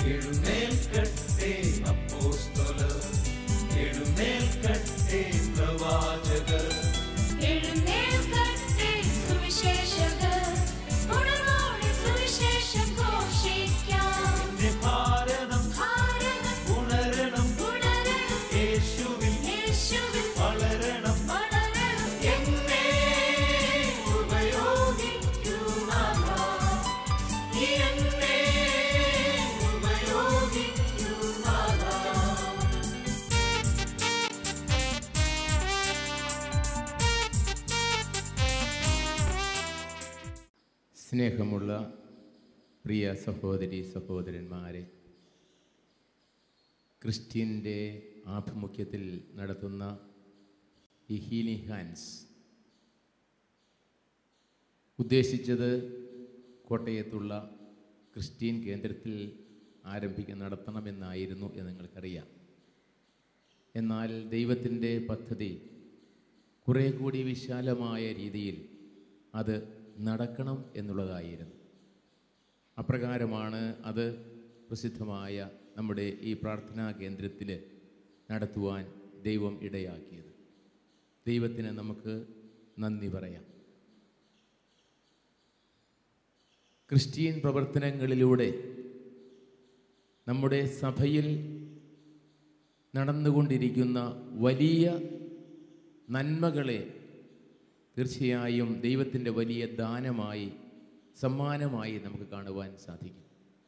എഴുന്നേൽക്കട്ടെ അപ്പോസ്തലർ എഴുന്നേൽക്കട്ടെ പ്രവാചകർ എഴുന്നേൽക്കട്ടെ സുവിശേഷകർ ഉണർവോടെ സുവിശേഷം ഘോഷിക്കാം എന്റെ ഭാരതം ഭാരതം ഉണരണം ഉണരണം യേശുവിൽ യേശുവിൽ വളരണം വളരണം എന്നെ ഉപയോഗിക്കൂ നാഥാ. നീ എന്നെ ഉപയോഗിക്കൂ നാഥാ. സ്നേഹമുള്ള പ്രിയ സഹോദരി സഹോദരന്മാരെ ക്രിസ്ത്യൻ്റെ ആഭിമുഖ്യത്തിൽ നടത്തുന്ന ഈ ഹീലിംഗ് ഹാൻഡ്സ് ഉദ്ദേശിച്ചത് കോട്ടയത്തുള്ള ക്രിസ്ത്യൻ കേന്ദ്രത്തിൽ ആരംഭിക്കാൻ നടത്തണമെന്നായിരുന്നു എന്ന് നിങ്ങൾക്കറിയാം എന്നാൽ ദൈവത്തിൻ്റെ പദ്ധതി കുറേ കൂടി വിശാലമായ രീതിയിൽ അത് നടക്കണം എന്നുള്ളതായിരുന്നു അപ്രകാരമാണ് അത് പ്രസിദ്ധമായ നമ്മുടെ ഈ പ്രാർത്ഥനാ കേന്ദ്രത്തിൽ നടത്തുവാൻ ദൈവം ഇടയാക്കിയത് ദൈവത്തിന് നമുക്ക് നന്ദി പറയാം ക്രിസ്ത്യൻ പ്രവർത്തനങ്ങളിലൂടെ നമ്മുടെ സഭയിൽ നടന്നുകൊണ്ടിരിക്കുന്ന വലിയ നന്മകളെ തീർച്ചയായും ദൈവത്തിൻ്റെ വലിയ ദാനമായി സമ്മാനമായി നമുക്ക് കാണുവാൻ സാധിക്കും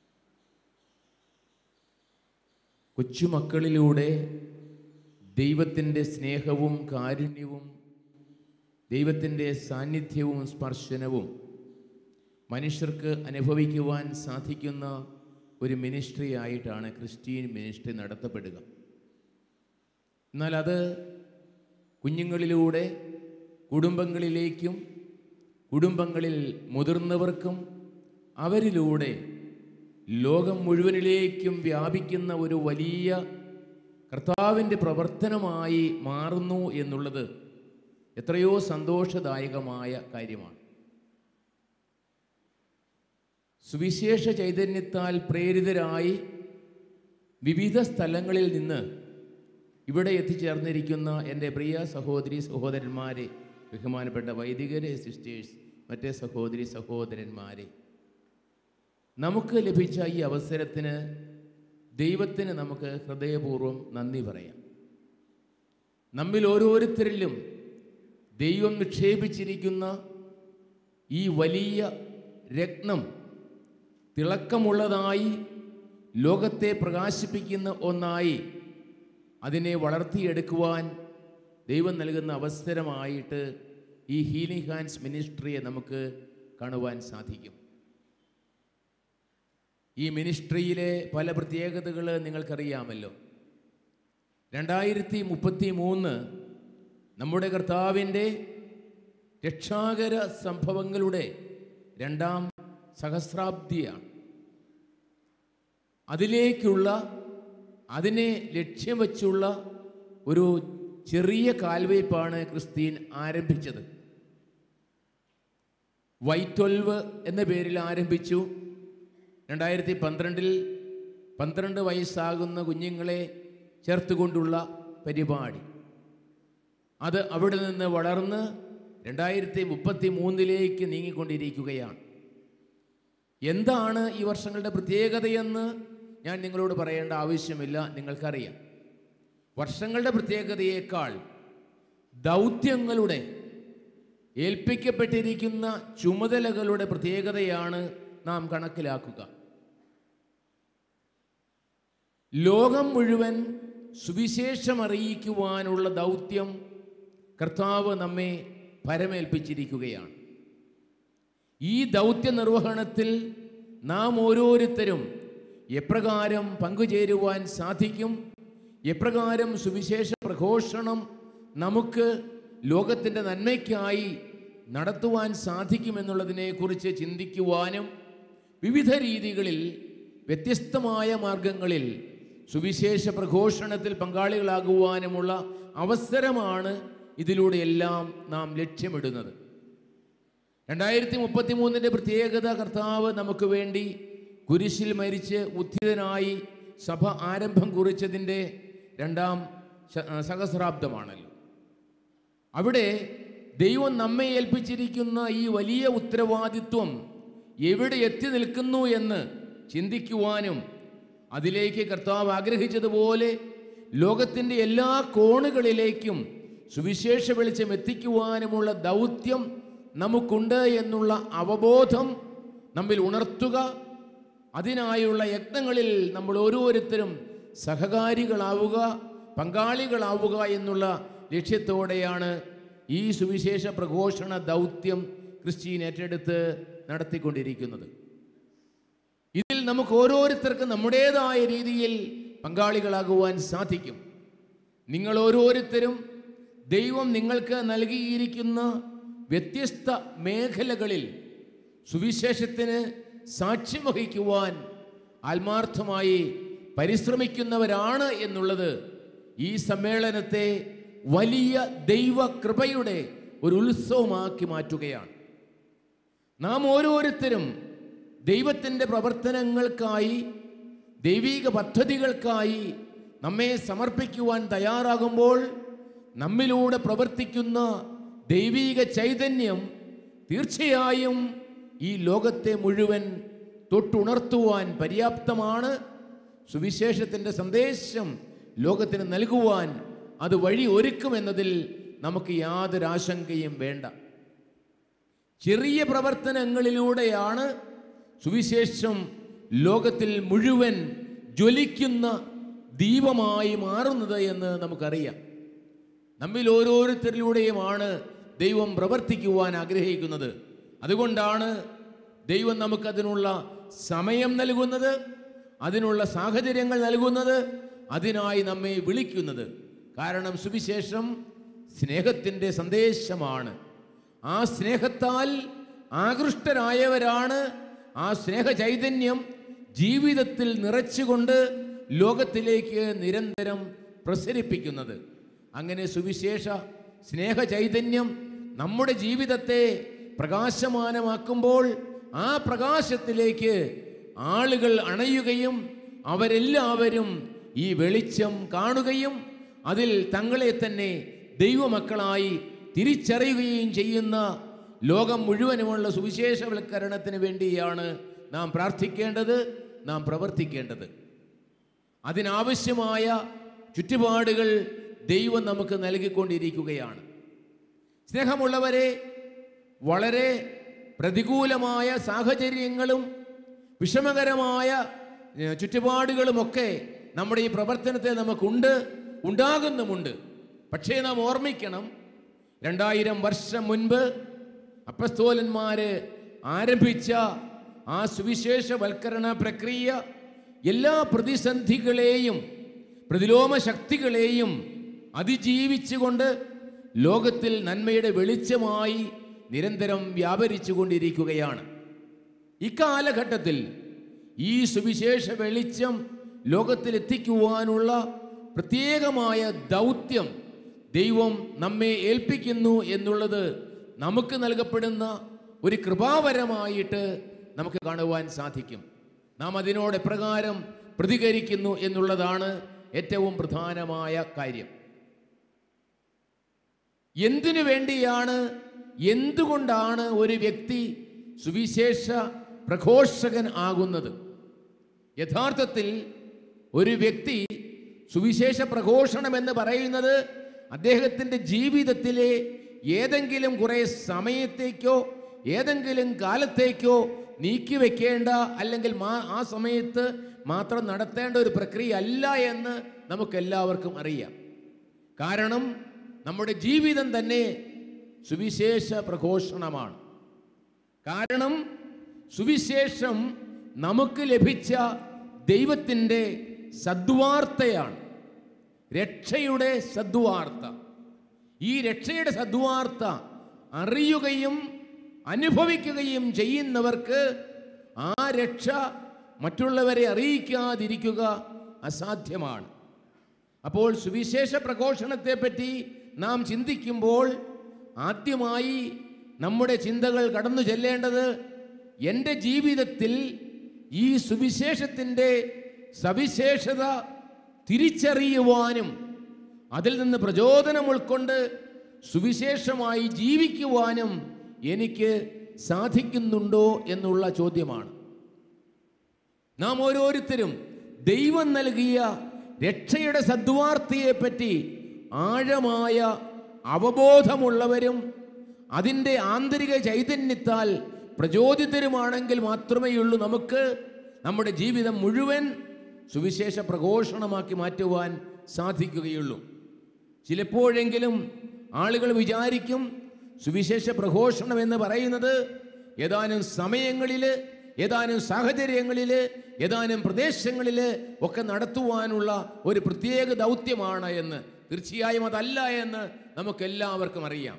കൊച്ചുമക്കളിലൂടെ ദൈവത്തിൻ്റെ സ്നേഹവും കാരുണ്യവും ദൈവത്തിൻ്റെ സാന്നിധ്യവും സ്പർശനവും മനുഷ്യർക്ക് അനുഭവിക്കുവാൻ സാധിക്കുന്ന ഒരു മിനിസ്ട്രി ആയിട്ടാണ് ക്രിസ്ത്യൻ മിനിസ്ട്രി നടത്തപ്പെടുക എന്നാൽ അത് കുഞ്ഞുങ്ങളിലൂടെ കുടുംബങ്ങളിലേക്കും കുടുംബങ്ങളിൽ മുതിർന്നവർക്കും അവരിലൂടെ ലോകം മുഴുവനിലേക്കും വ്യാപിക്കുന്ന ഒരു വലിയ കർത്താവിൻ്റെ പ്രവർത്തനമായി മാറുന്നു എന്നുള്ളത് എത്രയോ സന്തോഷദായകമായ കാര്യമാണ് സുവിശേഷ ചൈതന്യത്താൽ പ്രേരിതരായി വിവിധ സ്ഥലങ്ങളിൽ നിന്ന് ഇവിടെ എത്തിച്ചേർന്നിരിക്കുന്ന എൻ്റെ പ്രിയ സഹോദരി സഹോദരന്മാരെ ബഹുമാനപ്പെട്ട വൈദികരെ സിസ്റ്റേഴ്സ് മറ്റേ സഹോദരി സഹോദരന്മാരെ നമുക്ക് ലഭിച്ച ഈ അവസരത്തിന് ദൈവത്തിന് നമുക്ക് ഹൃദയപൂർവ്വം നന്ദി പറയാം നമ്മിൽ ഓരോരുത്തരിലും ദൈവം നിക്ഷേപിച്ചിരിക്കുന്ന ഈ വലിയ രത്നം തിളക്കമുള്ളതായി ലോകത്തെ പ്രകാശിപ്പിക്കുന്ന ഒന്നായി അതിനെ വളർത്തിയെടുക്കുവാൻ ദൈവം നൽകുന്ന അവസരമായിട്ട് ഈ ഹീലിംഗ് ഹാൻഡ്സ് മിനിസ്ട്രിയെ നമുക്ക് കാണുവാൻ സാധിക്കും ഈ മിനിസ്ട്രിയിലെ പല പ്രത്യേകതകൾ നിങ്ങൾക്കറിയാമല്ലോ രണ്ടായിരത്തി മുപ്പത്തി മൂന്ന് നമ്മുടെ കർത്താവിൻ്റെ രക്ഷാകര സംഭവങ്ങളുടെ രണ്ടാം സഹസ്രാബ്ദിയാണ് അതിലേക്കുള്ള അതിനെ ലക്ഷ്യം വച്ചുള്ള ഒരു ചെറിയ കാൽവയ്പ്പാണ് ക്രിസ്തീൻ ആരംഭിച്ചത് വൈ ട്വൽവ് എന്ന പേരിൽ ആരംഭിച്ചു രണ്ടായിരത്തി പന്ത്രണ്ടിൽ പന്ത്രണ്ട് വയസ്സാകുന്ന കുഞ്ഞുങ്ങളെ ചേർത്തുകൊണ്ടുള്ള പരിപാടി അത് അവിടെ നിന്ന് വളർന്ന് രണ്ടായിരത്തി മുപ്പത്തി മൂന്നിലേക്ക് നീങ്ങിക്കൊണ്ടിരിക്കുകയാണ് എന്താണ് ഈ വർഷങ്ങളുടെ പ്രത്യേകതയെന്ന് ഞാൻ നിങ്ങളോട് പറയേണ്ട ആവശ്യമില്ല നിങ്ങൾക്കറിയാം വർഷങ്ങളുടെ പ്രത്യേകതയേക്കാൾ ദൗത്യങ്ങളുടെ ഏൽപ്പിക്കപ്പെട്ടിരിക്കുന്ന ചുമതലകളുടെ പ്രത്യേകതയാണ് നാം കണക്കിലാക്കുക ലോകം മുഴുവൻ സുവിശേഷം അറിയിക്കുവാനുള്ള ദൗത്യം കർത്താവ് നമ്മെ പരമേൽപ്പിച്ചിരിക്കുകയാണ് ഈ ദൗത്യ നിർവഹണത്തിൽ നാം ഓരോരുത്തരും എപ്രകാരം പങ്കുചേരുവാൻ സാധിക്കും എപ്രകാരം സുവിശേഷ പ്രഘോഷണം നമുക്ക് ലോകത്തിൻ്റെ നന്മയ്ക്കായി നടത്തുവാൻ സാധിക്കുമെന്നുള്ളതിനെക്കുറിച്ച് ചിന്തിക്കുവാനും വിവിധ രീതികളിൽ വ്യത്യസ്തമായ മാർഗങ്ങളിൽ സുവിശേഷ പ്രഘോഷണത്തിൽ പങ്കാളികളാകുവാനുമുള്ള അവസരമാണ് ഇതിലൂടെയെല്ലാം നാം ലക്ഷ്യമിടുന്നത് രണ്ടായിരത്തി മുപ്പത്തി മൂന്നിൻ്റെ പ്രത്യേകത കർത്താവ് നമുക്ക് വേണ്ടി കുരിശിൽ മരിച്ച് ഉദ്ധിതനായി സഭ ആരംഭം കുറിച്ചതിൻ്റെ രണ്ടാം ശ- സഹസ്രാബ്ദമാണല്ലോ അവിടെ ദൈവം നമ്മെ ഏൽപ്പിച്ചിരിക്കുന്ന ഈ വലിയ ഉത്തരവാദിത്വം എവിടെ എത്തി നിൽക്കുന്നു എന്ന് ചിന്തിക്കുവാനും അതിലേക്ക് കർത്താവ് ആഗ്രഹിച്ചതുപോലെ ലോകത്തിൻ്റെ എല്ലാ കോണുകളിലേക്കും സുവിശേഷ വെളിച്ചം എത്തിക്കുവാനുമുള്ള ദൗത്യം നമുക്കുണ്ട് എന്നുള്ള അവബോധം നമ്മിൽ ഉണർത്തുക അതിനായുള്ള യത്നങ്ങളിൽ നമ്മൾ ഓരോരുത്തരും സഹകാരികളാവുക പങ്കാളികളാവുക എന്നുള്ള ലക്ഷ്യത്തോടെയാണ് ഈ സുവിശേഷ പ്രഘോഷണ ദൗത്യം ക്രിസ്ത്യൻ ഏറ്റെടുത്ത് നടത്തിക്കൊണ്ടിരിക്കുന്നത് ഇതിൽ നമുക്ക് ഓരോരുത്തർക്കും നമ്മുടേതായ രീതിയിൽ പങ്കാളികളാകുവാൻ സാധിക്കും നിങ്ങൾ ഓരോരുത്തരും ദൈവം നിങ്ങൾക്ക് നൽകിയിരിക്കുന്ന വ്യത്യസ്ത മേഖലകളിൽ സുവിശേഷത്തിന് സാക്ഷ്യം വഹിക്കുവാൻ ആത്മാർത്ഥമായി പരിശ്രമിക്കുന്നവരാണ് എന്നുള്ളത് ഈ സമ്മേളനത്തെ വലിയ ദൈവകൃപയുടെ ഒരു ഉത്സവമാക്കി മാറ്റുകയാണ് നാം ഓരോരുത്തരും ദൈവത്തിൻ്റെ പ്രവർത്തനങ്ങൾക്കായി ദൈവിക പദ്ധതികൾക്കായി നമ്മെ സമർപ്പിക്കുവാൻ തയ്യാറാകുമ്പോൾ നമ്മിലൂടെ പ്രവർത്തിക്കുന്ന ദൈവിക ചൈതന്യം തീർച്ചയായും ഈ ലോകത്തെ മുഴുവൻ തൊട്ടുണർത്തുവാൻ പര്യാപ്തമാണ് സുവിശേഷത്തിൻ്റെ സന്ദേശം ലോകത്തിന് നൽകുവാൻ അത് വഴി ഒരുക്കുമെന്നതിൽ നമുക്ക് യാതൊരു ആശങ്കയും വേണ്ട ചെറിയ പ്രവർത്തനങ്ങളിലൂടെയാണ് സുവിശേഷം ലോകത്തിൽ മുഴുവൻ ജ്വലിക്കുന്ന ദീപമായി മാറുന്നത് എന്ന് നമുക്കറിയാം നമ്മിൽ ഓരോരുത്തരിലൂടെയുമാണ് ദൈവം പ്രവർത്തിക്കുവാൻ ആഗ്രഹിക്കുന്നത് അതുകൊണ്ടാണ് ദൈവം നമുക്കതിനുള്ള സമയം നൽകുന്നത് അതിനുള്ള സാഹചര്യങ്ങൾ നൽകുന്നത് അതിനായി നമ്മെ വിളിക്കുന്നത് കാരണം സുവിശേഷം സ്നേഹത്തിൻ്റെ സന്ദേശമാണ് ആ സ്നേഹത്താൽ ആകൃഷ്ടരായവരാണ് ആ സ്നേഹ ചൈതന്യം ജീവിതത്തിൽ നിറച്ചുകൊണ്ട് ലോകത്തിലേക്ക് നിരന്തരം പ്രസരിപ്പിക്കുന്നത് അങ്ങനെ സുവിശേഷ സ്നേഹ ചൈതന്യം നമ്മുടെ ജീവിതത്തെ പ്രകാശമാനമാക്കുമ്പോൾ ആ പ്രകാശത്തിലേക്ക് ആളുകൾ അണയുകയും അവരെല്ലാവരും ഈ വെളിച്ചം കാണുകയും അതിൽ തങ്ങളെ തന്നെ ദൈവമക്കളായി തിരിച്ചറിയുകയും ചെയ്യുന്ന ലോകം മുഴുവനുമുള്ള സുവിശേഷവൽക്കരണത്തിന് വേണ്ടിയാണ് നാം പ്രാർത്ഥിക്കേണ്ടത് നാം പ്രവർത്തിക്കേണ്ടത് അതിനാവശ്യമായ ചുറ്റുപാടുകൾ ദൈവം നമുക്ക് നൽകിക്കൊണ്ടിരിക്കുകയാണ് സ്നേഹമുള്ളവരെ വളരെ പ്രതികൂലമായ സാഹചര്യങ്ങളും വിഷമകരമായ ഏഹ്, ചുറ്റുപാടുകളുമൊക്കെ നമ്മുടെ ഈ പ്രവർത്തനത്തെ നമുക്കുണ്ട് ഉണ്ടാകുന്നുമുണ്ട് പക്ഷേ നാം ഓർമ്മിക്കണം രണ്ടായിരം വർഷം മുൻപ് അപ്പസ്തോലന്മാര് ആരംഭിച്ച ആ സുവിശേഷവൽക്കരണ പ്രക്രിയ എല്ലാ പ്രതിസന്ധികളെയും പ്രതിലോമ ശക്തികളെയും അതിജീവിച്ചുകൊണ്ട് ലോകത്തിൽ നന്മയുടെ വെളിച്ചമായി നിരന്തരം വ്യാപരിച്ചു കൊണ്ടിരിക്കുകയാണ് ഇക്കാലഘട്ടത്തിൽ ഈ സുവിശേഷ വെളിച്ചം ലോകത്തിൽ എത്തിക്കുവാനുള്ള പ്രത്യേകമായ ദൗത്യം ദൈവം നമ്മെ ഏൽപ്പിക്കുന്നു എന്നുള്ളത് നമുക്ക് നൽകപ്പെടുന്ന ഒരു കൃപാവരമായിട്ട് നമുക്ക് കാണുവാൻ സാധിക്കും നാം അതിനോട് എപ്രകാരം പ്രതികരിക്കുന്നു എന്നുള്ളതാണ് ഏറ്റവും പ്രധാനമായ കാര്യം എന്തിനു വേണ്ടിയാണ് എന്തുകൊണ്ടാണ് ഒരു വ്യക്തി സുവിശേഷ പ്രഘോഷകൻ ആകുന്നത് യഥാർത്ഥത്തിൽ ഒരു വ്യക്തി സുവിശേഷ പ്രഘോഷണം എന്ന് പറയുന്നത് അദ്ദേഹത്തിൻ്റെ ജീവിതത്തിലെ ഏതെങ്കിലും കുറേ സമയത്തേക്കോ ഏതെങ്കിലും കാലത്തേക്കോ നീക്കി വെക്കേണ്ട അല്ലെങ്കിൽ മാ ആ സമയത്ത് മാത്രം നടത്തേണ്ട ഒരു പ്രക്രിയ അല്ല എന്ന് നമുക്കെല്ലാവർക്കും അറിയാം കാരണം നമ്മുടെ ജീവിതം തന്നെ സുവിശേഷ പ്രഘോഷണമാണ് കാരണം സുവിശേഷം നമുക്ക് ലഭിച്ച ദൈവത്തിൻ്റെ സദ്വാർത്തയാണ് രക്ഷയുടെ സദ്വാർത്ത ഈ രക്ഷയുടെ സദ്വാർത്ത അറിയുകയും അനുഭവിക്കുകയും ചെയ്യുന്നവർക്ക് ആ രക്ഷ മറ്റുള്ളവരെ അറിയിക്കാതിരിക്കുക അസാധ്യമാണ് അപ്പോൾ സുവിശേഷ പ്രഘോഷണത്തെ പറ്റി നാം ചിന്തിക്കുമ്പോൾ ആദ്യമായി നമ്മുടെ ചിന്തകൾ കടന്നു ചെല്ലേണ്ടത് എൻ്റെ ജീവിതത്തിൽ ഈ സുവിശേഷത്തിൻ്റെ സവിശേഷത തിരിച്ചറിയുവാനും അതിൽ നിന്ന് പ്രചോദനം ഉൾക്കൊണ്ട് സുവിശേഷമായി ജീവിക്കുവാനും എനിക്ക് സാധിക്കുന്നുണ്ടോ എന്നുള്ള ചോദ്യമാണ് നാം ഓരോരുത്തരും ദൈവം നൽകിയ രക്ഷയുടെ സദ്വാർത്തയെപ്പറ്റി ആഴമായ അവബോധമുള്ളവരും അതിൻ്റെ ആന്തരിക ചൈതന്യത്താൽ പ്രചോദിതരുമാണെങ്കിൽ മാത്രമേയുള്ളൂ നമുക്ക് നമ്മുടെ ജീവിതം മുഴുവൻ സുവിശേഷ പ്രഘോഷണമാക്കി മാറ്റുവാൻ സാധിക്കുകയുള്ളൂ ചിലപ്പോഴെങ്കിലും ആളുകൾ വിചാരിക്കും സുവിശേഷ പ്രഘോഷണം എന്ന് പറയുന്നത് ഏതാനും സമയങ്ങളിൽ ഏതാനും സാഹചര്യങ്ങളിൽ ഏതാനും പ്രദേശങ്ങളിൽ ഒക്കെ നടത്തുവാനുള്ള ഒരു പ്രത്യേക ദൗത്യമാണ് എന്ന് തീർച്ചയായും അതല്ല എന്ന് നമുക്കെല്ലാവർക്കും അറിയാം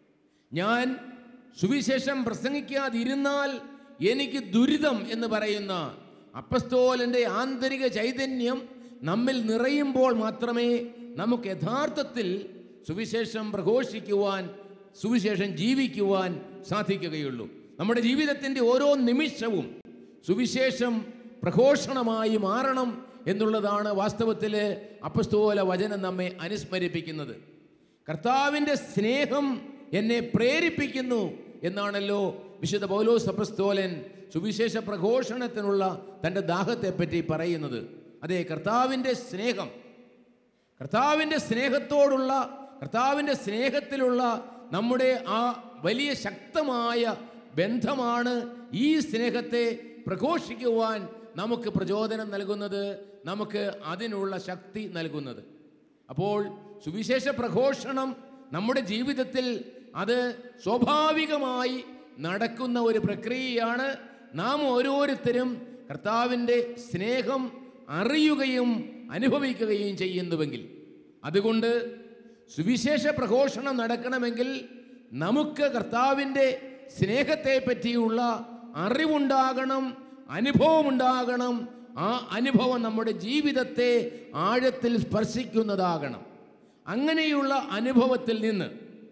ഞാൻ സുവിശേഷം പ്രസംഗിക്കാതിരുന്നാൽ എനിക്ക് ദുരിതം എന്ന് പറയുന്ന അപ്പസ്തോലന്റെ ആന്തരിക ചൈതന്യം നമ്മിൽ നിറയുമ്പോൾ മാത്രമേ നമുക്ക് യഥാർത്ഥത്തിൽ സുവിശേഷം പ്രഘോഷിക്കുവാൻ സുവിശേഷം ജീവിക്കുവാൻ സാധിക്കുകയുള്ളൂ നമ്മുടെ ജീവിതത്തിൻ്റെ ഓരോ നിമിഷവും സുവിശേഷം പ്രഘോഷണമായി മാറണം എന്നുള്ളതാണ് വാസ്തവത്തിൽ അപ്പസ്തോല വചനം നമ്മെ അനുസ്മരിപ്പിക്കുന്നത് കർത്താവിൻ്റെ സ്നേഹം എന്നെ പ്രേരിപ്പിക്കുന്നു എന്നാണല്ലോ വിശുദ്ധ പൗലോസ് അപ്പസ്തോലൻ സുവിശേഷ പ്രഘോഷണത്തിനുള്ള തൻ്റെ ദാഹത്തെപ്പറ്റി പറയുന്നത് അതെ കർത്താവിൻ്റെ സ്നേഹം കർത്താവിൻ്റെ സ്നേഹത്തോടുള്ള കർത്താവിൻ്റെ സ്നേഹത്തിലുള്ള നമ്മുടെ ആ വലിയ ശക്തമായ ബന്ധമാണ് ഈ സ്നേഹത്തെ പ്രഘോഷിക്കുവാൻ നമുക്ക് പ്രചോദനം നൽകുന്നത് നമുക്ക് അതിനുള്ള ശക്തി നൽകുന്നത് അപ്പോൾ സുവിശേഷ പ്രഘോഷണം നമ്മുടെ ജീവിതത്തിൽ അത് സ്വാഭാവികമായി നടക്കുന്ന ഒരു പ്രക്രിയയാണ് നാം ഓരോരുത്തരും കർത്താവിൻ്റെ സ്നേഹം അറിയുകയും അനുഭവിക്കുകയും ചെയ്യുന്നുവെങ്കിൽ അതുകൊണ്ട് സുവിശേഷ പ്രഘോഷണം നടക്കണമെങ്കിൽ നമുക്ക് കർത്താവിൻ്റെ സ്നേഹത്തെ പറ്റിയുള്ള അറിവുണ്ടാകണം അനുഭവമുണ്ടാകണം ആ അനുഭവം നമ്മുടെ ജീവിതത്തെ ആഴത്തിൽ സ്പർശിക്കുന്നതാകണം അങ്ങനെയുള്ള അനുഭവത്തിൽ നിന്ന്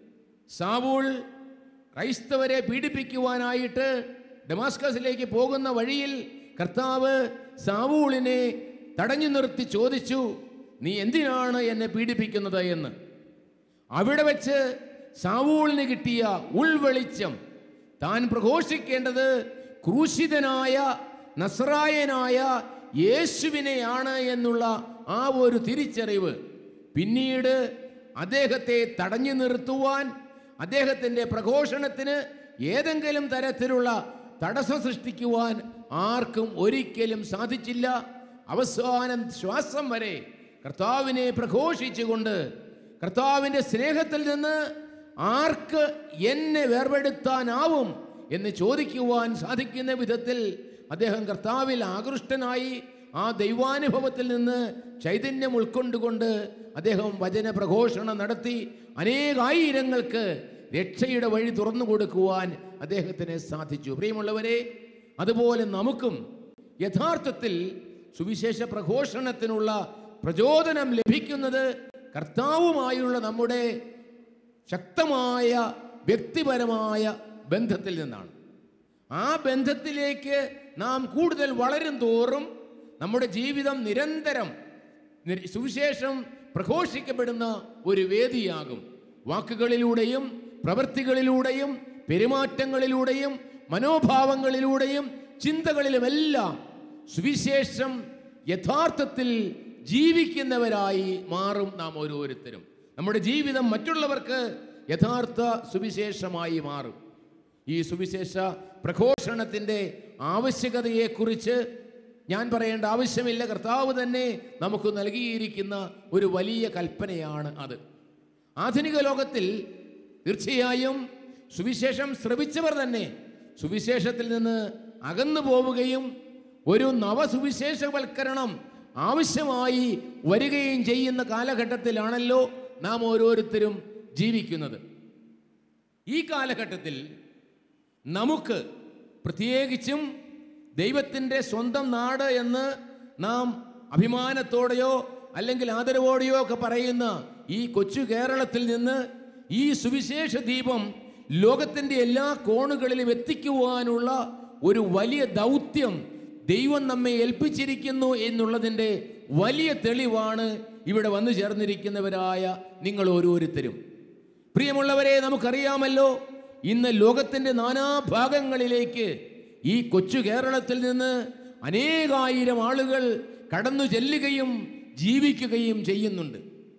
സാവൂൾ ക്രൈസ്തവരെ പീഡിപ്പിക്കുവാനായിട്ട് ഡമാസ്കസിലേക്ക് പോകുന്ന വഴിയിൽ കർത്താവ് സാവൂളിനെ തടഞ്ഞു നിർത്തി ചോദിച്ചു നീ എന്തിനാണ് എന്നെ പീഡിപ്പിക്കുന്നത് എന്ന് അവിടെ വെച്ച് സാവൂളിന് കിട്ടിയ ഉൾവെളിച്ചം താൻ പ്രഘോഷിക്കേണ്ടത് ക്രൂശിതനായ നസ്രായനായ യേശുവിനെയാണ് എന്നുള്ള ആ ഒരു തിരിച്ചറിവ് പിന്നീട് അദ്ദേഹത്തെ തടഞ്ഞു നിർത്തുവാൻ അദ്ദേഹത്തിൻ്റെ പ്രഘോഷണത്തിന് ഏതെങ്കിലും തരത്തിലുള്ള തടസ്സം സൃഷ്ടിക്കുവാൻ ആർക്കും ഒരിക്കലും സാധിച്ചില്ല അവസാനം ശ്വാസം വരെ കർത്താവിനെ പ്രഘോഷിച്ചുകൊണ്ട് കർത്താവിൻ്റെ സ്നേഹത്തിൽ നിന്ന് ആർക്ക് എന്നെ വേർപെടുത്താനാവും എന്ന് ചോദിക്കുവാൻ സാധിക്കുന്ന വിധത്തിൽ അദ്ദേഹം കർത്താവിൽ ആകൃഷ്ടനായി ആ ദൈവാനുഭവത്തിൽ നിന്ന് ചൈതന്യം ഉൾക്കൊണ്ടുകൊണ്ട് അദ്ദേഹം വചന പ്രഘോഷണം നടത്തി അനേകായിരങ്ങൾക്ക് രക്ഷയുടെ വഴി തുറന്നു കൊടുക്കുവാൻ അദ്ദേഹത്തിന് സാധിച്ചു പ്രിയമുള്ളവരെ അതുപോലെ നമുക്കും യഥാർത്ഥത്തിൽ സുവിശേഷ പ്രഘോഷണത്തിനുള്ള പ്രചോദനം ലഭിക്കുന്നത് കർത്താവുമായുള്ള നമ്മുടെ ശക്തമായ വ്യക്തിപരമായ ബന്ധത്തിൽ നിന്നാണ് ആ ബന്ധത്തിലേക്ക് നാം കൂടുതൽ വളരും തോറും നമ്മുടെ ജീവിതം നിരന്തരം നിര- സുവിശേഷം പ്രഘോഷിക്കപ്പെടുന്ന ഒരു വേദിയാകും വാക്കുകളിലൂടെയും പ്രവൃത്തികളിലൂടെയും പെരുമാറ്റങ്ങളിലൂടെയും മനോഭാവങ്ങളിലൂടെയും ചിന്തകളിലുമെല്ലാം സുവിശേഷം യഥാർത്ഥത്തിൽ ജീവിക്കുന്നവരായി മാറും നാം ഓരോരുത്തരും നമ്മുടെ ജീവിതം മറ്റുള്ളവർക്ക് യഥാർത്ഥ സുവിശേഷമായി മാറും ഈ സുവിശേഷ പ്രഘോഷണത്തിൻ്റെ ആവശ്യകതയെക്കുറിച്ച് ഞാൻ പറയേണ്ട ആവശ്യമില്ല കർത്താവ് തന്നെ നമുക്ക് നൽകിയിരിക്കുന്ന ഒരു വലിയ കൽപ്പനയാണ് അത് ആധുനിക ലോകത്തിൽ തീർച്ചയായും സുവിശേഷം ശ്രവിച്ചവർ തന്നെ സുവിശേഷത്തിൽ നിന്ന് അകന്നു പോവുകയും ഒരു നവസുവിശേഷവൽക്കരണം ആവശ്യമായി വരികയും ചെയ്യുന്ന കാലഘട്ടത്തിലാണല്ലോ നാം ഓരോരുത്തരും ജീവിക്കുന്നത് ഈ കാലഘട്ടത്തിൽ നമുക്ക് പ്രത്യേകിച്ചും ദൈവത്തിൻ്റെ സ്വന്തം നാട് എന്ന് നാം അഭിമാനത്തോടെയോ അല്ലെങ്കിൽ ആദരവോടെയോ ഒക്കെ പറയുന്ന ഈ കൊച്ചു കേരളത്തിൽ നിന്ന് ഈ സുവിശേഷ ദീപം ലോകത്തിൻ്റെ എല്ലാ കോണുകളിലും എത്തിക്കുവാനുള്ള ഒരു വലിയ ദൗത്യം ദൈവം നമ്മെ ഏൽപ്പിച്ചിരിക്കുന്നു എന്നുള്ളതിൻ്റെ വലിയ തെളിവാണ് ഇവിടെ വന്നു ചേർന്നിരിക്കുന്നവരായ നിങ്ങൾ ഓരോരുത്തരും പ്രിയമുള്ളവരെ നമുക്കറിയാമല്ലോ ഇന്ന് ലോകത്തിൻ്റെ നാനാഭാഗങ്ങളിലേക്ക് ഈ കൊച്ചു കേരളത്തിൽ നിന്ന് അനേകായിരം ആളുകൾ കടന്നു ചെല്ലുകയും ജീവിക്കുകയും ചെയ്യുന്നുണ്ട്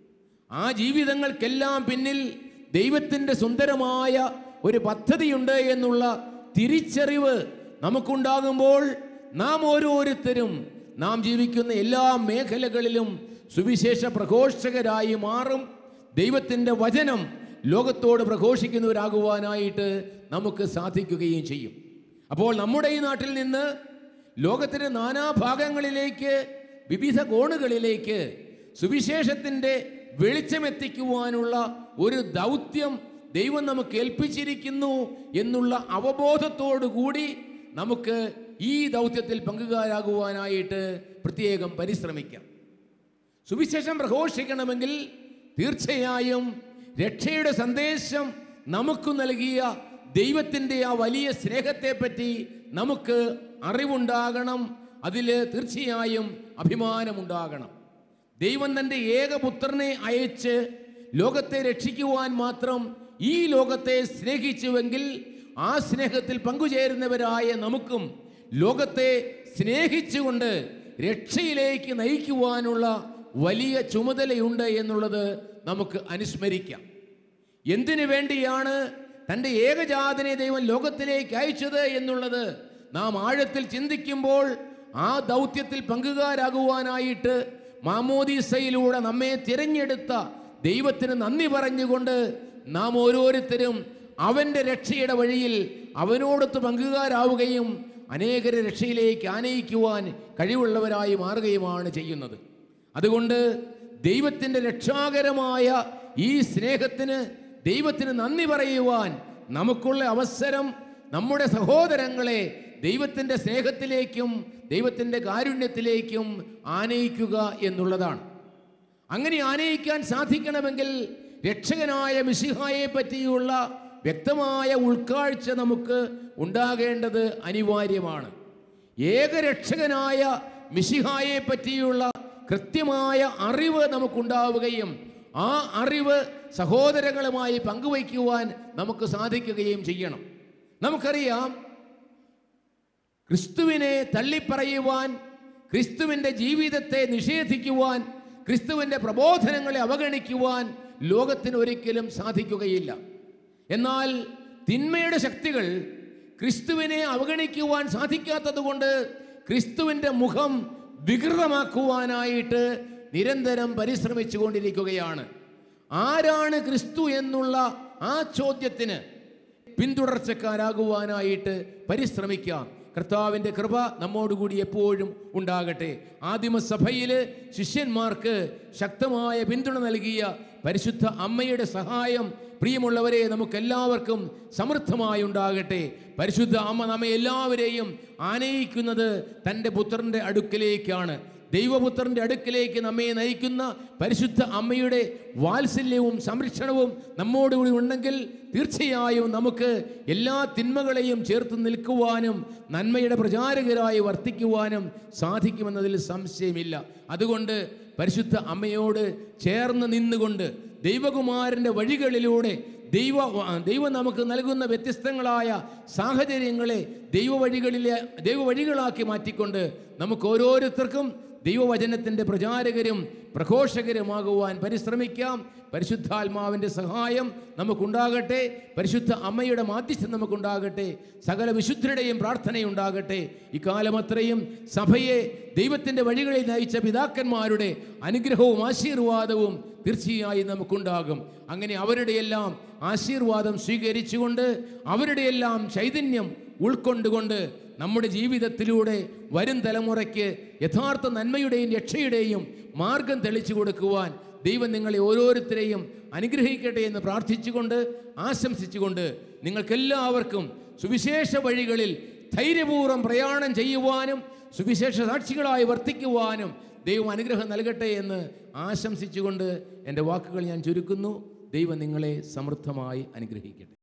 ആ ജീവിതങ്ങൾക്കെല്ലാം പിന്നിൽ ദൈവത്തിൻ്റെ സുന്ദരമായ ഒരു പദ്ധതിയുണ്ട് എന്നുള്ള തിരിച്ചറിവ് നമുക്കുണ്ടാകുമ്പോൾ നാം ഓരോരുത്തരും നാം ജീവിക്കുന്ന എല്ലാ മേഖലകളിലും സുവിശേഷ പ്രഘോഷകരായി മാറും ദൈവത്തിൻ്റെ വചനം ലോകത്തോട് പ്രഘോഷിക്കുന്നവരാകുവാനായിട്ട് നമുക്ക് സാധിക്കുകയും ചെയ്യും അപ്പോൾ നമ്മുടെ ഈ നാട്ടിൽ നിന്ന് ലോകത്തിൻ്റെ നാനാഭാഗങ്ങളിലേക്ക് വിവിധ കോണുകളിലേക്ക് സുവിശേഷത്തിൻ്റെ വെളിച്ചമെത്തിക്കുവാനുള്ള ഒരു ദൗത്യം ദൈവം നമുക്ക് ഏൽപ്പിച്ചിരിക്കുന്നു എന്നുള്ള അവബോധത്തോടു കൂടി നമുക്ക് ഈ ദൗത്യത്തിൽ പങ്കുകാരാകുവാനായിട്ട് പ്രത്യേകം പരിശ്രമിക്കാം സുവിശേഷം പ്രഘോഷിക്കണമെങ്കിൽ തീർച്ചയായും രക്ഷയുടെ സന്ദേശം നമുക്ക് നൽകിയ ദൈവത്തിൻ്റെ ആ വലിയ സ്നേഹത്തെപ്പറ്റി നമുക്ക് അറിവുണ്ടാകണം അതിൽ തീർച്ചയായും അഭിമാനമുണ്ടാകണം ദൈവം തൻ്റെ ഏകപുത്രനെ അയച്ച് ലോകത്തെ രക്ഷിക്കുവാൻ മാത്രം ഈ ലോകത്തെ സ്നേഹിച്ചുവെങ്കിൽ ആ സ്നേഹത്തിൽ പങ്കുചേരുന്നവരായ നമുക്കും ലോകത്തെ സ്നേഹിച്ചുകൊണ്ട് രക്ഷയിലേക്ക് നയിക്കുവാനുള്ള വലിയ ചുമതലയുണ്ട് എന്നുള്ളത് നമുക്ക് അനുസ്മരിക്കാം എന്തിനു വേണ്ടിയാണ് തൻ്റെ ഏകജാതനെ ദൈവം ലോകത്തിലേക്ക് അയച്ചത് എന്നുള്ളത് നാം ആഴത്തിൽ ചിന്തിക്കുമ്പോൾ ആ ദൗത്യത്തിൽ പങ്കുകാരാകുവാനായിട്ട് മാമോദീസയിലൂടെ നമ്മെ തിരഞ്ഞെടുത്ത ദൈവത്തിന് നന്ദി പറഞ്ഞുകൊണ്ട് നാം ഓരോരുത്തരും അവൻ്റെ രക്ഷയുടെ വഴിയിൽ അവനോടൊത്ത് പങ്കുകാരാവുകയും അനേകരെ രക്ഷയിലേക്ക് ആനയിക്കുവാൻ കഴിവുള്ളവരായി മാറുകയുമാണ് ചെയ്യുന്നത് അതുകൊണ്ട് ദൈവത്തിൻ്റെ രക്ഷാകരമായ ഈ സ്നേഹത്തിന് ദൈവത്തിന് നന്ദി പറയുവാൻ നമുക്കുള്ള അവസരം നമ്മുടെ സഹോദരങ്ങളെ ദൈവത്തിൻ്റെ സ്നേഹത്തിലേക്കും ദൈവത്തിൻ്റെ കാരുണ്യത്തിലേക്കും ആനയിക്കുക എന്നുള്ളതാണ് അങ്ങനെ ആനയിക്കാൻ സാധിക്കണമെങ്കിൽ രക്ഷകനായ മിശിഹായെ പറ്റിയുള്ള വ്യക്തമായ ഉൾക്കാഴ്ച നമുക്ക് ഉണ്ടാകേണ്ടത് അനിവാര്യമാണ് ഏകരക്ഷകനായ മിശിഹായെ പറ്റിയുള്ള കൃത്യമായ അറിവ് നമുക്കുണ്ടാവുകയും ആ അറിവ് സഹോദരങ്ങളുമായി പങ്കുവയ്ക്കുവാൻ നമുക്ക് സാധിക്കുകയും ചെയ്യണം നമുക്കറിയാം ക്രിസ്തുവിനെ തള്ളിപ്പറയുവാൻ ക്രിസ്തുവിൻ്റെ ജീവിതത്തെ നിഷേധിക്കുവാൻ ക്രിസ്തുവിൻ്റെ പ്രബോധനങ്ങളെ അവഗണിക്കുവാൻ ലോകത്തിന് ഒരിക്കലും സാധിക്കുകയില്ല എന്നാൽ തിന്മയുടെ ശക്തികൾ ക്രിസ്തുവിനെ അവഗണിക്കുവാൻ സാധിക്കാത്തത് കൊണ്ട് ക്രിസ്തുവിൻ്റെ മുഖം വികൃതമാക്കുവാനായിട്ട് നിരന്തരം പരിശ്രമിച്ചു കൊണ്ടിരിക്കുകയാണ് ആരാണ് ക്രിസ്തു എന്നുള്ള ആ ചോദ്യത്തിന് പിന്തുടർച്ചക്കാരാകുവാനായിട്ട് പരിശ്രമിക്കാം കർത്താവിൻ്റെ കൃപ നമ്മോടുകൂടി എപ്പോഴും ഉണ്ടാകട്ടെ ആദിമസഭയിൽ ശിഷ്യന്മാർക്ക് ശക്തമായ പിന്തുണ നൽകിയ പരിശുദ്ധ അമ്മയുടെ സഹായം പ്രിയമുള്ളവരെ നമുക്കെല്ലാവർക്കും സമൃദ്ധമായി ഉണ്ടാകട്ടെ പരിശുദ്ധ അമ്മ നമ്മെ എല്ലാവരെയും ആനയിക്കുന്നത് തൻ്റെ പുത്രൻ്റെ അടുക്കലേക്കാണ് ദൈവപുത്രൻ്റെ അടുക്കലേക്ക് നമ്മെ നയിക്കുന്ന പരിശുദ്ധ അമ്മയുടെ വാത്സല്യവും സംരക്ഷണവും നമ്മോടുകൂടി ഉണ്ടെങ്കിൽ തീർച്ചയായും നമുക്ക് എല്ലാ തിന്മകളെയും ചേർത്ത് നിൽക്കുവാനും നന്മയുടെ പ്രചാരകരായി വർത്തിക്കുവാനും സാധിക്കുമെന്നതിൽ സംശയമില്ല അതുകൊണ്ട് പരിശുദ്ധ അമ്മയോട് ചേർന്ന് നിന്നുകൊണ്ട് ദൈവകുമാരൻ്റെ വഴികളിലൂടെ ദൈവ ദൈവം നമുക്ക് നൽകുന്ന വ്യത്യസ്തങ്ങളായ സാഹചര്യങ്ങളെ ദൈവവഴികളിലെ ദൈവവഴികളാക്കി മാറ്റിക്കൊണ്ട് നമുക്ക് ഓരോരുത്തർക്കും ദൈവവചനത്തിൻ്റെ പ്രചാരകരും പ്രഘോഷകരുമാകുവാൻ പരിശ്രമിക്കാം പരിശുദ്ധാത്മാവിൻ്റെ സഹായം നമുക്കുണ്ടാകട്ടെ പരിശുദ്ധ അമ്മയുടെ മാധ്യസ്ഥം നമുക്കുണ്ടാകട്ടെ സകല വിശുദ്ധരുടെയും പ്രാർത്ഥനയുണ്ടാകട്ടെ ഇക്കാലം അത്രയും സഭയെ ദൈവത്തിൻ്റെ വഴികളിൽ നയിച്ച പിതാക്കന്മാരുടെ അനുഗ്രഹവും ആശീർവാദവും തീർച്ചയായും നമുക്കുണ്ടാകും അങ്ങനെ അവരുടെയെല്ലാം ആശീർവാദം സ്വീകരിച്ചുകൊണ്ട് അവരുടെയെല്ലാം ചൈതന്യം ഉൾക്കൊണ്ടുകൊണ്ട് നമ്മുടെ ജീവിതത്തിലൂടെ വരും തലമുറയ്ക്ക് യഥാർത്ഥ നന്മയുടെയും രക്ഷയുടെയും മാർഗം തെളിച്ചു കൊടുക്കുവാൻ ദൈവം നിങ്ങളെ ഓരോരുത്തരെയും അനുഗ്രഹിക്കട്ടെ എന്ന് പ്രാർത്ഥിച്ചുകൊണ്ട് ആശംസിച്ചുകൊണ്ട് നിങ്ങൾക്കെല്ലാവർക്കും സുവിശേഷ വഴികളിൽ ധൈര്യപൂർവ്വം പ്രയാണം ചെയ്യുവാനും സുവിശേഷ സാക്ഷികളായി വർത്തിക്കുവാനും ദൈവം അനുഗ്രഹം നൽകട്ടെ എന്ന് ആശംസിച്ചുകൊണ്ട് എൻ്റെ വാക്കുകൾ ഞാൻ ചുരുക്കുന്നു ദൈവം നിങ്ങളെ സമൃദ്ധമായി അനുഗ്രഹിക്കട്ടെ